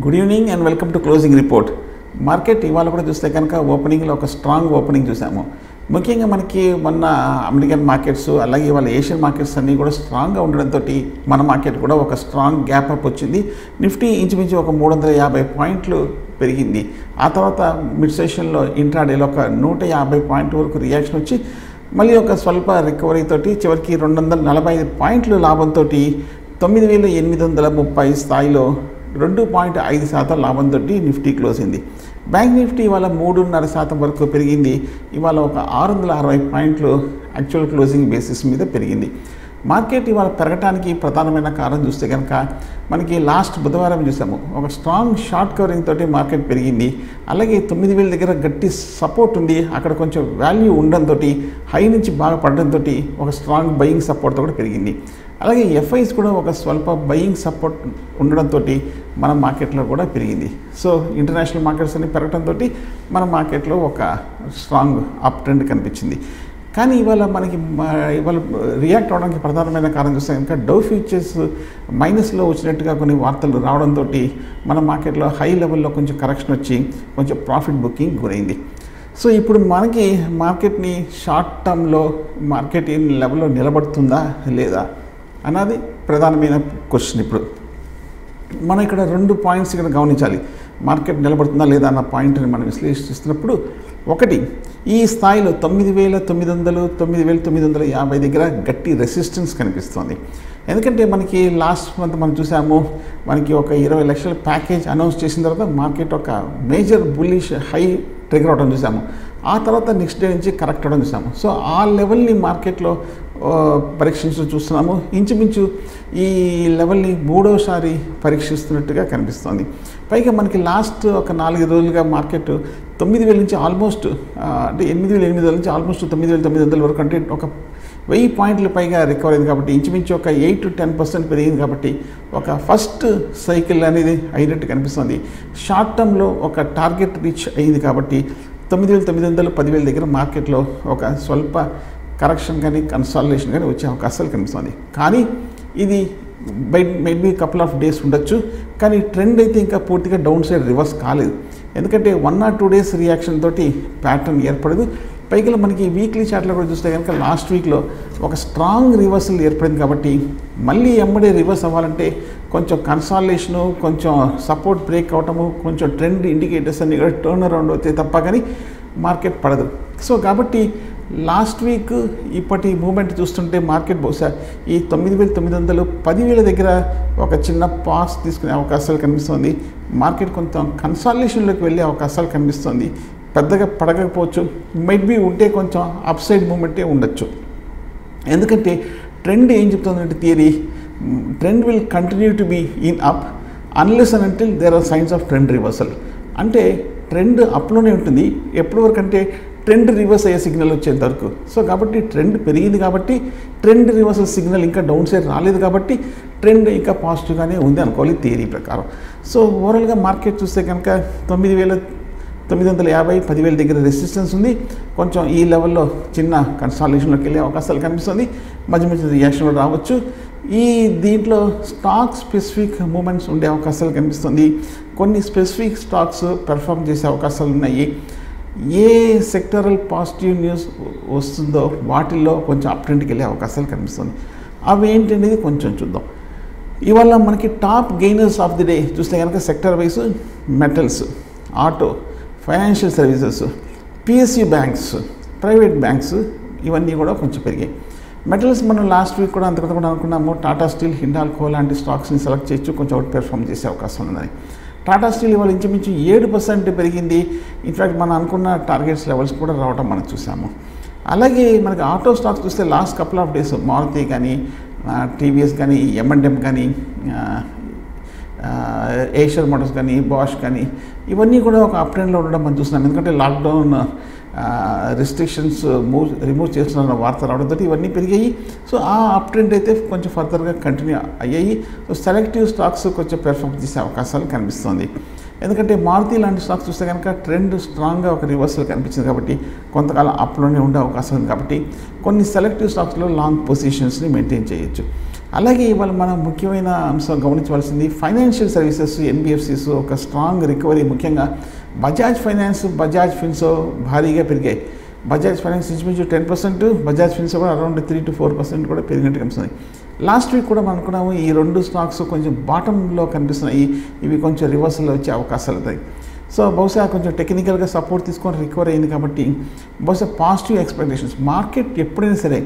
good evening and welcome to closing report market ఇవాళ కూడా చూస్తే కనుక ఓపెనింగ్లో ఒక స్ట్రాంగ్ ఓపెనింగ్ చూసాము ముఖ్యంగా మనకి మొన్న అమెరికన్ మార్కెట్స్ అలాగే ఇవాళ ఏషియన్ మార్కెట్స్ అన్నీ కూడా స్ట్రాంగ్గా ఉండడంతో మన మార్కెట్ కూడా ఒక స్ట్రాంగ్ గ్యాప్ అప్ వచ్చింది నిఫ్టీ ఇంచుమించు ఒక మూడు వందల యాభై పాయింట్లు పెరిగింది ఆ తర్వాత మిడ్ సెషన్లో ఇంట్రాడేలో ఒక నూట యాభై పాయింట్ వరకు రియాక్షన్ వచ్చి మళ్ళీ ఒక స్వల్ప రికవరీ తోటి చివరికి రెండు వందల నలభై ఐదు పాయింట్లు లాభంతో తొమ్మిది వేల ఎనిమిది వందల ముప్పై స్థాయిలో రెండు పాయింట్ ఐదు శాతం లాభంతో నిఫ్టీ క్లోజ్ అయింది బ్యాంక్ నిఫ్టీ ఇవాళ మూడున్నర శాతం వరకు పెరిగింది ఇవాళ ఒక ఆరు వందల అరవై పాయింట్లు యాక్చువల్ క్లోజింగ్ బేసిస్ మీద పెరిగింది మార్కెట్ ఇవాళ పెరగడానికి ప్రధానమైన కారణం చూస్తే కనుక మనకి లాస్ట్ బుధవారం చూసాము ఒక స్ట్రాంగ్ షార్ట్ కవరింగ్ తోటి మార్కెట్ పెరిగింది అలాగే తొమ్మిది వేల దగ్గర గట్టి సపోర్ట్ ఉంది అక్కడ కొంచెం వాల్యూ ఉండడంతో హై నుంచి బాగా పడడంతో ఒక స్ట్రాంగ్ బయింగ్ సపోర్ట్తో కూడా పెరిగింది అలాగే ఎఫ్ఐస్ కూడా ఒక స్వల్ప బయింగ్ సపోర్ట్ ఉండడంతో మన మార్కెట్లో కూడా పెరిగింది సో ఇంటర్నేషనల్ మార్కెట్స్ అన్ని పెరగడంతో మన మార్కెట్లో ఒక స్ట్రాంగ్ అప్ ట్రెండ్ కనిపించింది కానీ ఇవాళ మనకి మ- ఇవాళ రియాక్ట్ అవడానికి ప్రధానమైన కారణం చూస్తే కనుక డౌ ఫ్యూచర్స్ మైనస్లో వచ్చినట్టుగా కొన్ని వార్తలు రావడంతో మన మార్కెట్లో హై లెవెల్లో కొంచెం కరెక్షన్ వచ్చి కొంచెం ప్రాఫిట్ బుకింగ్ గురైంది సో ఇప్పుడు మనకి మార్కెట్ని షార్ట్ టర్మ్లో మార్కెట్ ఈ లెవెల్లో నిలబడుతుందా లేదా అన్నది ప్రధానమైన క్వశ్చన్ ఇప్పుడు మనం ఇక్కడ రెండు పాయింట్స్ ఇక్కడ గమనించాలి మార్కెట్ నిలబడుతుందా లేదా అన్న పాయింట్ని మనం విశ్లేషిస్తున్నప్పుడు ఒకటి ఈ స్థాయిలో తొమ్మిది వేల తొమ్మిది వందలు తొమ్మిది వేల తొమ్మిది వందల యాభై దగ్గర గట్టి రెసిస్టెన్స్ కనిపిస్తుంది ఎందుకంటే మనకి లాస్ట్ మంత్ మనం చూసాము మనకి ఒక ఇరవై లక్షల ప్యాకేజ్ అనౌన్స్ చేసిన తర్వాత మార్కెట్ ఒక మేజర్ బుల్లిష్ హై ట్రిగర్ అవడం చూసాము ఆ తర్వాత నెక్స్ట్ డే నుంచి కరెక్ట్ అవడం చూసాము సో ఆ లెవెల్ని మార్కెట్లో ఆ, పరీక్షించు చూస్తున్నాము ఇంచుమించు ఈ లెవెల్ని మూడోసారి పరీక్షిస్తున్నట్టుగా కనిపిస్తోంది పైగా మనకి లాస్ట్ ఒక నాలుగు రోజులుగా మార్కెట్ తొమ్మిది వేల నుంచి ఆల్మోస్ట్ ఆ, అంటే ఎనిమిది వేల ఎనిమిది వేల నుంచి ఆల్మోస్ట్ తొమ్మిది వేల తొమ్మిది వందల వరకు అంటే ఒక వెయ్యి పాయింట్ల పైగా రికవర్ అయింది కాబట్టి ఇంచుమించు ఒక ఎయిట్ టు టెన్ పర్సెంట్ పెరిగింది కాబట్టి ఒక ఫస్ట్ సైకిల్ అనేది అయినట్టు కనిపిస్తుంది షార్ట్ టర్మ్లో ఒక టార్గెట్ రీచ్ అయింది కాబట్టి తొమ్మిది వేల తొమ్మిది వందలు పదివేల దగ్గర మార్కెట్లో ఒక స్వల్ప కరెక్షన్ కానీ కన్సాలిడేషన్ కానీ వచ్చే అవకాశాలు కనిపిస్తుంది కానీ ఇది by maybe couple of days ఉండొచ్చు కానీ ట్రెండ్ అయితే ఇంకా పూర్తిగా డౌన్ సైడ్ రివర్స్ కాలేదు ఎందుకంటే one or two days reaction తోటి ప్యాటర్న్ ఏర్పడదు పైగా మనకి వీక్లీ చార్ట్లో కూడా చూస్తే కనుక లాస్ట్ వీక్లో ఒక స్ట్రాంగ్ రివర్సల్ ఏర్పడింది కాబట్టి మళ్ళీ ఎమ్మడే రివర్స్ అవ్వాలంటే కొంచెం కన్సాలేషను కొంచెం సపోర్ట్ బ్రేక్ అవటము కొంచెం ట్రెండ్ ఇండికేటర్స్ అన్ని కూడా టర్న్ అరౌండ్ అవుతాయి తప్ప కానీ మార్కెట్ పడదు సో కాబట్టి లాస్ట్ వీక్ ఇప్పటి మూమెంట్ చూస్తుంటే మార్కెట్ బహుశా ఈ తొమ్మిది వేల తొమ్మిది వందలు పదివేల దగ్గర ఒక చిన్న పాస్ తీసుకునే అవకాశాలు కనిపిస్తుంది మార్కెట్ కొంచెం కన్సాలేషన్లోకి వెళ్ళే అవకాశాలు కనిపిస్తుంది పెద్దగా పడకపోవచ్చు మైట్ బి ఉంటే కొంచెం అప్ సైడ్ మూమెంటే ఉండొచ్చు ఎందుకంటే ట్రెండ్ ఏం చెప్తుందంటే theory trend will continue to be in up unless and until there are signs of trend reversal అంటే ట్రెండ్ అప్లోనే ఉంటుంది ఎప్పటి వరకు అంటే ట్రెండ్ రివర్స్ అయ్యే సిగ్నల్ వచ్చేంత వరకు సో కాబట్టి ట్రెండ్ పెరిగింది కాబట్టి ట్రెండ్ రివర్సల్ సిగ్నల్ ఇంకా డౌన్ సైడ్ రాలేదు కాబట్టి ట్రెండ్ ఇంకా పాజిటివ్గానే ఉంది అనుకోవాలి థియరీ ప్రకారం సో ఓవరాల్గా మార్కెట్ చూస్తే కనుక తొమ్మిది వేల తొమ్మిది వందల యాభై పదివేల దగ్గర రెసిస్టెన్స్ ఉంది కొంచెం ఈ లెవెల్లో చిన్న కన్సాలేషన్లోకి వెళ్ళే అవకాశాలు కనిపిస్తుంది మధ్య మధ్య రియాక్షన్ కూడా రావచ్చు ఈ దీంట్లో స్టాక్ స్పెసిఫిక్ మూమెంట్స్ ఉండే అవకాశాలు కనిపిస్తుంది కొన్ని స్పెసిఫిక్ స్టాక్స్ పెర్ఫామ్ చేసే అవకాశాలు ఉన్నాయి ఏ సెక్టరల్ పాజిటివ్ న్యూస్ వస్తుందో వాటిల్లో కొంచెం అప్ ట్రెండ్కి వెళ్ళే అవకాశాలు కనిపిస్తుంది అవి ఏంటనేది కొంచెం చూద్దాం ఇవాళ మనకి top gainers of the day చూస్తే కనుక sector wise metals auto financial services PSU banks private banks ఇవన్నీ కూడా కొంచెం పెరిగాయి మెటల్స్ మనం లాస్ట్ వీక్ కూడా అంతకంత కూడా అనుకున్నాము టాటా స్టీల్ హిండాల్కో లాంటి స్టాక్స్ని సెలెక్ట్ చేయొచ్చు కొంచెం అవుట్ పెర్ఫామ్ చేసే అవకాశం ఉన్నది టాటా స్టీల్ ఇవాళ ఇంచుమించు ఏడు పర్సెంట్ పెరిగింది ఇన్ఫ్యాక్ట్ మనం అనుకున్న టార్గెట్స్ లెవెల్స్ కూడా రావడం మనం చూసాము అలాగే మనకి ఆటో స్టాక్స్ చూస్తే last couple of days Maruti కానీ టీవీఎస్ కానీ ఎంఎండ్ఎం కానీ ఏషియర్ మోటార్స్ కానీ బాష్ కానీ ఇవన్నీ కూడా ఒక అప్ ట్రెండ్లో ఉండడం మనం చూస్తున్నాం ఎందుకంటే లాక్డౌన్ రిస్ట్రిక్షన్స్ మూవ్ రిమూవ్ చేస్తున్న వార్త రావడంతో ఇవన్నీ పెరిగాయి సో ఆ అప్ ట్రెండ్ అయితే కొంచెం ఫర్దర్గా కంటిన్యూ అయ్యాయి సో సెలెక్టివ్ స్టాక్స్ కొంచెం పెర్ఫామ్ చేసే అవకాశాలు కనిపిస్తుంది ఎందుకంటే మారుతి లాంటి స్టాక్స్ చూస్తే కనుక ట్రెండ్ స్ట్రాంగ్గా ఒక రివర్సల్ కనిపించింది కాబట్టి కొంతకాలం అప్లోనే ఉండే అవకాశం ఉంది కాబట్టి కొన్ని సెలెక్టివ్ స్టాక్స్లో లాంగ్ పొజిషన్స్ని మెయింటైన్ చేయొచ్చు అలాగే ఇవాళ మనం ముఖ్యమైన అంశం గమనించవలసింది ఫైనాన్షియల్ సర్వీసెస్ ఎన్బిఎఫ్సిస్ ఒక స్ట్రాంగ్ రికవరీ ముఖ్యంగా బజాజ్ ఫైనాన్స్ బజాజ్ ఫిన్సో భారీగా పెరిగాయి బజాజ్ ఫైనాన్స్ ఇంచుమించు టెన్ పర్సెంట్ బజాజ్ ఫిన్సో కూడా around three to four percent కూడా పెరిగినట్టు కనిపిస్తుంది లాస్ట్ వీక్ కూడా మనం అనుకున్నాము ఈ రెండు స్టాక్స్ కొంచెం బాటంలో కనిపిస్తున్నాయి ఇవి కొంచెం రివర్సల్లో వచ్చే అవకాశాలు ఉంటాయి సో బహుశా కొంచెం టెక్నికల్గా సపోర్ట్ తీసుకొని రికవర్ అయింది కాబట్టి బహుశా పాజిటివ్ ఎక్స్పెక్టేషన్స్ మార్కెట్ ఎప్పుడైనా సరే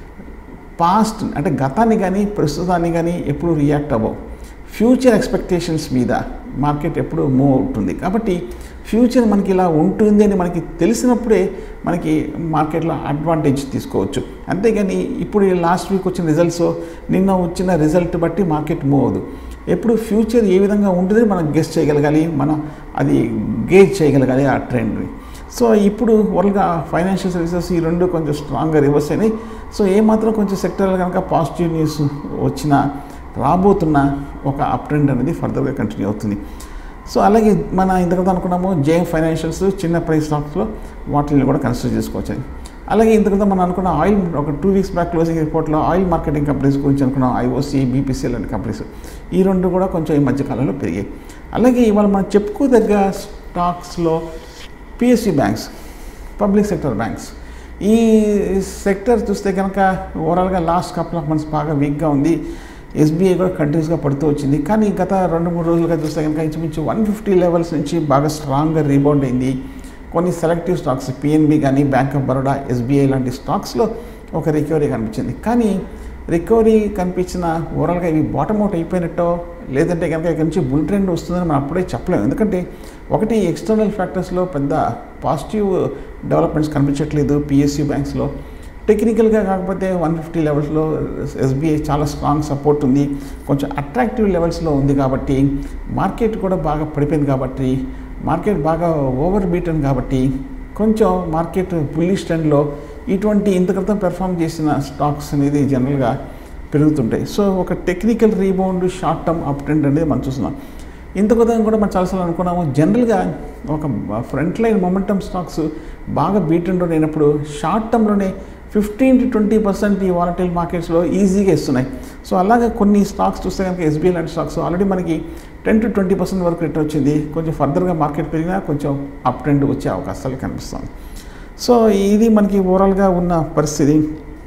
పాస్ట్ అంటే గతాన్ని కానీ ప్రస్తుతాన్ని కానీ ఎప్పుడు రియాక్ట్ అవ్వవు ఫ్యూచర్ ఎక్స్పెక్టేషన్స్ మీద మార్కెట్ ఎప్పుడు మూవ్ అవుతుంది కాబట్టి ఫ్యూచర్ మనకి ఇలా ఉంటుంది అని మనకి తెలిసినప్పుడే మనకి మార్కెట్లో అడ్వాంటేజ్ తీసుకోవచ్చు అంతేగాని ఇప్పుడు లాస్ట్ వీక్ వచ్చిన రిజల్ట్స్ నిన్న వచ్చిన రిజల్ట్ బట్టి మార్కెట్ మూవ్ అవ్వదు ఎప్పుడు ఫ్యూచర్ ఏ విధంగా ఉంటుందని మనం గెస్ చేయగలగాలి మనం అది గేజ్ చేయగలగాలి ఆ ట్రెండ్ని సో ఇప్పుడు వరల్డ్గా ఫైనాన్షియల్ సర్వీసెస్ ఈ రెండు కొంచెం స్ట్రాంగ్గా రివర్స్ అయినాయి సో ఏమాత్రం కొంచెం సెక్టర్లో కనుక పాజిటివ్ న్యూస్ వచ్చినా రాబోతున్న ఒక అప్ ట్రెండ్ అనేది ఫర్దర్గా కంటిన్యూ అవుతుంది సో అలాగే మన ఇంతకుముందు అనుకున్నాము జేఎం ఫైనాన్షియల్స్ చిన్న ప్రైస్ స్టాక్స్లో వాటిని కూడా కన్సిడర్ చేసుకోవచ్చు అలాగే ఇంతకుముందు మనం అనుకున్న ఆయిల్ ఒక టూ వీక్స్ బ్యాక్ క్లోజింగ్ రిపోర్ట్లో ఆయిల్ మార్కెటింగ్ కంపెనీస్ గురించి అనుకున్నాం ఐఓసి బీపీసీ లాంటి కంపెనీస్ ఈ రెండు కూడా కొంచెం ఈ మధ్యకాలంలో పెరిగాయి అలాగే ఇవాళ మనం చెప్పుకోదగ్గ స్టాక్స్లో PSU banks public sector banks ఈ సెక్టర్ చూస్తే కనుక ఓవరాల్గా లాస్ట్ కపుల్ ఆఫ్ మంత్స్ బాగా వీక్గా ఉంది ఎస్బీఐ కూడా కంటిన్యూస్గా పడుతూ వచ్చింది కానీ గత రెండు మూడు రోజులుగా చూస్తే కనుక ఇంచుమించు వన్ ఫిఫ్టీ లెవెల్స్ నుంచి బాగా స్ట్రాంగ్గా రీబౌండ్ అయింది కొన్ని సెలెక్టివ్ స్టాక్స్ పిఎన్బి కానీ బ్యాంక్ ఆఫ్ బరోడా ఎస్బీఐ లాంటి స్టాక్స్లో ఒక రికవరీ కనిపించింది కానీ రికవరీ కనిపించిన ఓవరాల్గా ఇవి బాటమ్ అవుట్ అయిపోయినట్టో లేదంటే కనుక ఇక్కడ నుంచి బుల్ ట్రెండ్ వస్తుందని మనం అప్పుడే చెప్పలేము ఎందుకంటే ఒకటి ఎక్స్టర్నల్ ఫ్యాక్టర్స్లో పెద్ద పాజిటివ్ డెవలప్మెంట్స్ కనిపించట్లేదు పిఎస్యూ బ్యాంక్స్లో టెక్నికల్గా కాకపోతే వన్ ఫిఫ్టీ లెవెల్స్లో ఎస్బీఐ చాలా స్ట్రాంగ్ సపోర్ట్ ఉంది కొంచెం అట్రాక్టివ్ లెవెల్స్లో ఉంది కాబట్టి మార్కెట్ కూడా బాగా పడిపోయింది కాబట్టి మార్కెట్ బాగా ఓవర్ బీటన్ కాబట్టి కొంచెం మార్కెట్ బుల్లిష్ ట్రెండ్లో ఇటువంటి ఇంత క్రితం పెర్ఫామ్ చేసిన స్టాక్స్ అనేది జనరల్గా పెరుగుతుంటాయి సో ఒక technical rebound short term up trend అనేది మనం చూస్తున్నాం ఇంత కొద్దిగా కూడా మనం చాలాసార్లు అనుకున్నాము జనరల్గా ఒక ఫ్రంట్ లైన్ మొమెంటమ్ స్టాక్స్ బాగా బీటెండ్ అయినప్పుడు షార్ట్ టర్మ్లోనే ఫిఫ్టీన్ టు ట్వంటీ పర్సెంట్ ఈ వాలటైల్ మార్కెట్స్లో ఈజీగా ఇస్తున్నాయి సో అలాగే కొన్ని స్టాక్స్ చూస్తే కనుక ఎస్బీఐ లాంటి స్టాక్స్ ఆల్రెడీ మనకి టెన్ టు ట్వంటీ పర్సెంట్ వరకు రిటర్న్ వచ్చింది కొంచెం ఫర్దర్గా మార్కెట్ పెరిగినా కొంచెం అప్ ట్రెండ్ వచ్చే అవకాశాలు కనిపిస్తుంది సో ఇది మనకి ఓవరాల్గా ఉన్న పరిస్థితి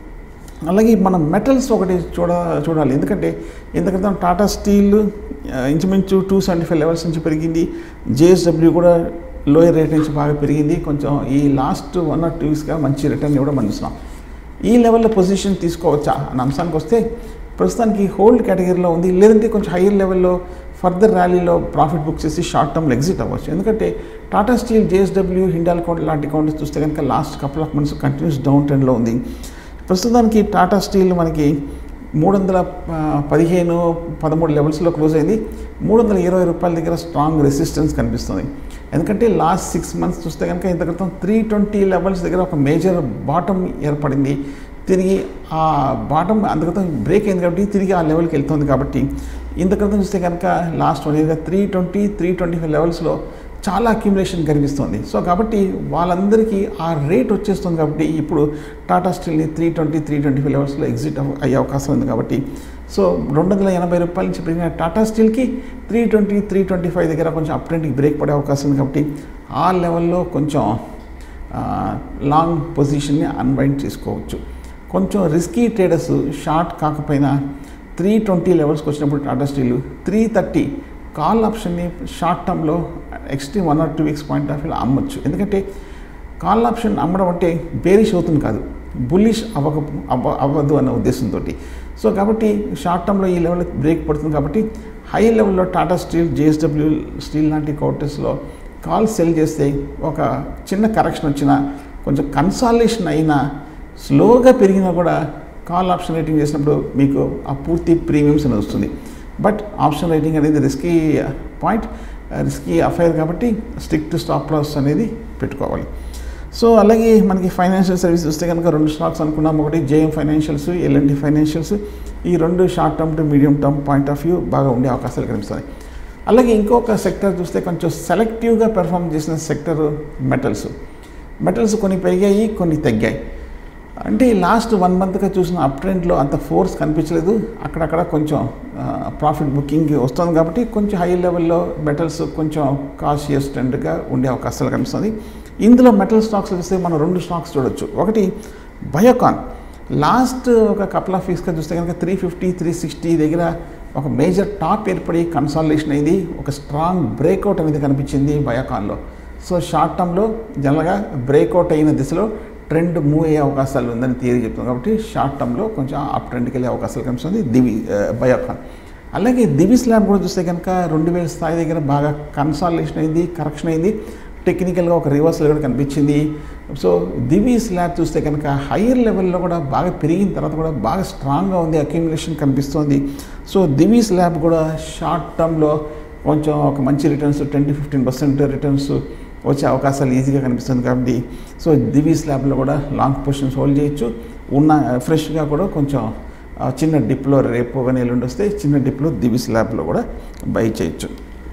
అలాగే మనం మెటల్స్ ఒకటి చూడ చూడాలి ఎందుకంటే ఇంతక్రితం టాటా స్టీల్ ఇంచుమించు టూ సెవెంటీ ఫైవ్ లెవెల్స్ నుంచి పెరిగింది జేఎస్డబ్ల్యూ కూడా లోయర్ రేట్ నుంచి బాగా పెరిగింది కొంచెం ఈ లాస్ట్ వన్ ఆర్ టూ వీక్స్గా మంచి రిటర్న్ ఇవ్వడం మనం చూస్తున్నాం ఈ లెవెల్లో పొజిషన్ తీసుకోవచ్చా అన్న అంశానికి వస్తే ప్రస్తుతానికి హోల్డ్ కేటగిరీలో ఉంది లేదంటే కొంచెం హైయర్ లెవెల్లో ఫర్దర్ ర్యాలీలో ప్రాఫిట్ బుక్ చేసి షార్ట్ టర్మ్లో ఎగ్జిట్ అవ్వచ్చు ఎందుకంటే Tata Steel JSW Hindalco లాంటి కౌంటర్స్ చూస్తే కనుక last couple of months continues down ట్రెండ్లో ఉంది ప్రస్తుతానికి టాటా స్టీల్ మనకి మూడు వందల పదిహేను పదమూడు లెవెల్స్లో క్లోజ్ అయింది మూడు వందల ఇరవై రూపాయల దగ్గర స్ట్రాంగ్ రెసిస్టెన్స్ కనిపిస్తుంది ఎందుకంటే లాస్ట్ సిక్స్ మంత్స్ చూస్తే కనుక ఇంత క్రితం త్రీ ట్వంటీ లెవెల్స్ దగ్గర ఒక మేజర్ బాటమ్ ఏర్పడింది తిరిగి ఆ బాటమ్ అందుకతం బ్రేక్ అయింది కాబట్టి తిరిగి ఆ లెవెల్కి వెళ్తుంది కాబట్టి ఇంత క్రితం చూస్తే కనుక లాస్ట్ వన్ ఇయర్గా three twenty three twenty five లెవెల్స్లో చాలా అక్యుములేషన్ కనిపిస్తుంది సో కాబట్టి వాళ్ళందరికీ ఆ రేట్ వచ్చేస్తుంది కాబట్టి ఇప్పుడు టాటా స్టీల్ని three twenty three twenty five లెవెల్స్లో ఎగ్జిట్ అయ్యే అవకాశం ఉంది కాబట్టి సో రెండు వందల ఎనభై రూపాయల నుంచి పెరిగిన టాటా స్టీల్కి three twenty three twenty five దగ్గర కొంచెం అప్ ట్రెండ్కి బ్రేక్ పడే అవకాశం ఉంది కాబట్టి ఆ లెవెల్లో కొంచెం లాంగ్ పొజిషన్ని అన్వైండ్ చేసుకోవచ్చు కొంచెం రిస్కీ ట్రేడర్స్ షార్ట్ కాకపోయినా త్రీ ట్వంటీ లెవెల్స్కి వచ్చినప్పుడు Tata Steel three thirty call ఆప్షన్ని షార్ట్ టర్మ్లో extreme one or two weeks point of వ్యూలో అమ్మొచ్చు ఎందుకంటే కాల్ ఆప్షన్ అమ్మడం అంటే బేరిష్ అవుతుంది కాదు బుల్లిష్ అవ్వక అవ్వ అవ్వద్దు అన్న ఉద్దేశంతో సో కాబట్టి షార్ట్ టర్మ్లో ఈ లెవెల్లో బ్రేక్ పడుతుంది కాబట్టి హై లెవెల్లో టాటా స్టీల్ జేఎస్డబ్ల్యూ స్టీల్ లాంటి కౌంటర్స్లో కాల్ సెల్ చేస్తే ఒక చిన్న కరెక్షన్ వచ్చినా కొంచెం కన్సాలేషన్ అయినా స్లోగా పెరిగినా కూడా కాల్ ఆప్షన్ రేటింగ్ చేసినప్పుడు మీకు ఆ పూర్తి ప్రీమియమ్స్ అనేది వస్తుంది బట్ ఆప్షన్ రేటింగ్ అనేది రిస్కీ పాయింట్ రిస్కీ అఫైర్ కాబట్టి స్ట్రిక్ట్ స్టాప్ లాస్ అనేది పెట్టుకోవాలి సో అలాగే మనకి ఫైనాన్షియల్ సర్వీస్ చూస్తే కనుక రెండు స్టాక్స్ అనుకున్నాం ఒకటి జేఎం ఫైనాన్షియల్స్ ఎల్ఎన్డి ఫైనాన్షియల్స్ ఈ రెండు short term to medium term point of view బాగా ఉండే అవకాశాలు కనిపిస్తాయి అలాగే ఇంకొక సెక్టర్ చూస్తే కొంచెం సెలెక్టివ్గా పెర్ఫామ్ చేసిన సెక్టర్ మెటల్స్ మెటల్స్ కొన్ని పెరిగాయి కొన్ని తగ్గాయి అంటే ఈ లాస్ట్ వన్ మంత్గా చూసిన అప్ ట్రెండ్లో అంత ఫోర్స్ కనిపించలేదు అక్కడక్కడ కొంచెం ప్రాఫిట్ బుకింగ్ వస్తుంది కాబట్టి కొంచెం హై లెవెల్లో మెటల్స్ కొంచెం కాషియస్ ట్రెండ్గా ఉండే అవకాశాలు కనిపిస్తుంది ఇందులో మెటల్ స్టాక్స్ చూస్తే మనం రెండు స్టాక్స్ చూడొచ్చు ఒకటి బయోకాన్ లాస్ట్ ఒక కపుల్ ఆఫ్ వీక్స్గా చూస్తే కనుక త్రీ ఫిఫ్టీ త్రీ సిక్స్టీ దగ్గర ఒక మేజర్ టాప్ ఏర్పడి కన్సాలిడేషన్ అయింది ఒక స్ట్రాంగ్ బ్రేక్అవుట్ అనేది కనిపించింది బయోకాన్లో సో షార్ట్ టర్మ్లో జనరల్గా బ్రేక్అవుట్ అయిన దిశలో ట్రెండ్ మూవ్ అయ్యే అవకాశాలు ఉందని థియరీ చెప్తుంది కాబట్టి షార్ట్ టర్మ్లో కొంచెం అప్ ట్రెండ్కి వెళ్ళే అవకాశాలు కనిపిస్తుంది దివి బయోకాన్ అలాగే దివి స్లాబ్ కూడా చూస్తే కనుక రెండు వేల స్థాయి దగ్గర బాగా కన్సాలిడేషన్ అయింది కరెక్షన్ అయింది టెక్నికల్గా ఒక రివర్సల్ కూడా కనిపించింది సో దివి స్లాబ్ చూస్తే కనుక హయ్యర్ లెవెల్లో కూడా బాగా పెరిగిన తర్వాత కూడా బాగా స్ట్రాంగ్గా ఉంది అక్యుములేషన్ కనిపిస్తుంది సో దివి స్లాబ్ కూడా షార్ట్ టర్మ్లో కొంచెం ఒక మంచి returns ten to fifteen percent returns వచ్చే అవకాశాలు ఈజీగా కనిపిస్తుంది కాబట్టి సో దివి స్లాబ్లో కూడా లాంగ్ పొజిషన్స్ హోల్డ్ చేయొచ్చు ఉన్న ఫ్రెష్గా కూడా కొంచెం ఆ, చిన్న డిప్లో రేపు కానీ ఎల్లుండి వస్తే చిన్న డిప్లో దివి స్లాబ్లో కూడా బై చేయొచ్చు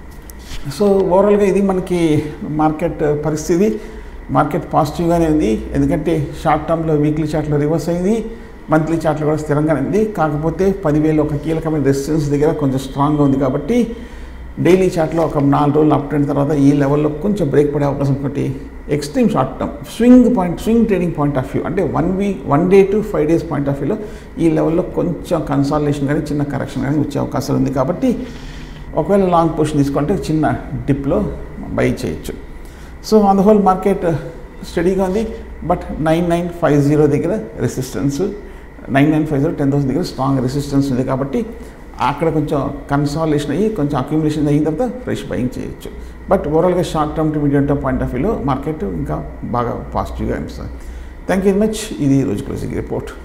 సో ఓవరాల్గా ఇది మనకి మార్కెట్ పరిస్థితి మార్కెట్ పాజిటివ్గానే ఉంది ఎందుకంటే షార్ట్ టర్మ్లో వీక్లీ చార్ట్లో రివర్స్ అయింది మంత్లీ చార్ట్లో కూడా స్థిరంగానే ఉంది కాకపోతే పదివేలు ఒక కీలకమైన రెసిస్టెన్స్ దగ్గర కొంచెం స్ట్రాంగ్గా ఉంది కాబట్టి డైలీ చార్ట్లో ఒక నాలుగు రోజులు అప్ ట్రెండ్ తర్వాత ఈ లెవెల్లో కొంచెం బ్రేక్ పడే అవకాశం ఒకటి extreme short term swing point swing trading point of view అంటే one week one day to five days point of వ్యూలో ఈ లెవెల్లో కొంచెం కన్సాలిడేషన్ కానీ చిన్న కరెక్షన్ కానీ వచ్చే అవకాశాలు ఉంది కాబట్టి ఒకవేళ లాంగ్ పొజిషన్ తీసుకుంటే చిన్న డిప్లో బై చేయొచ్చు so on the whole market స్టడీగా ఉంది but nine nine five zero దగ్గర resistance nine nine five zero ten thousand దగ్గర స్ట్రాంగ్ రెసిస్టెన్స్ ఉంది కాబట్టి అక్కడ కొంచెం కన్సాలేషన్ అయ్యి కొంచెం అక్యుములేషన్ అయిన తర్వాత ఫ్రెష్ బయింగ్ చేయొచ్చు బట్ ఓవరాల్గా short term to medium term point of వ్యూలో మార్కెట్ ఇంకా బాగా పాజిటివ్గా అనిపిస్తుంది థ్యాంక్ యూ వెరీ మచ్ ఇది రోజు క్లోజింగ్ రిపోర్ట్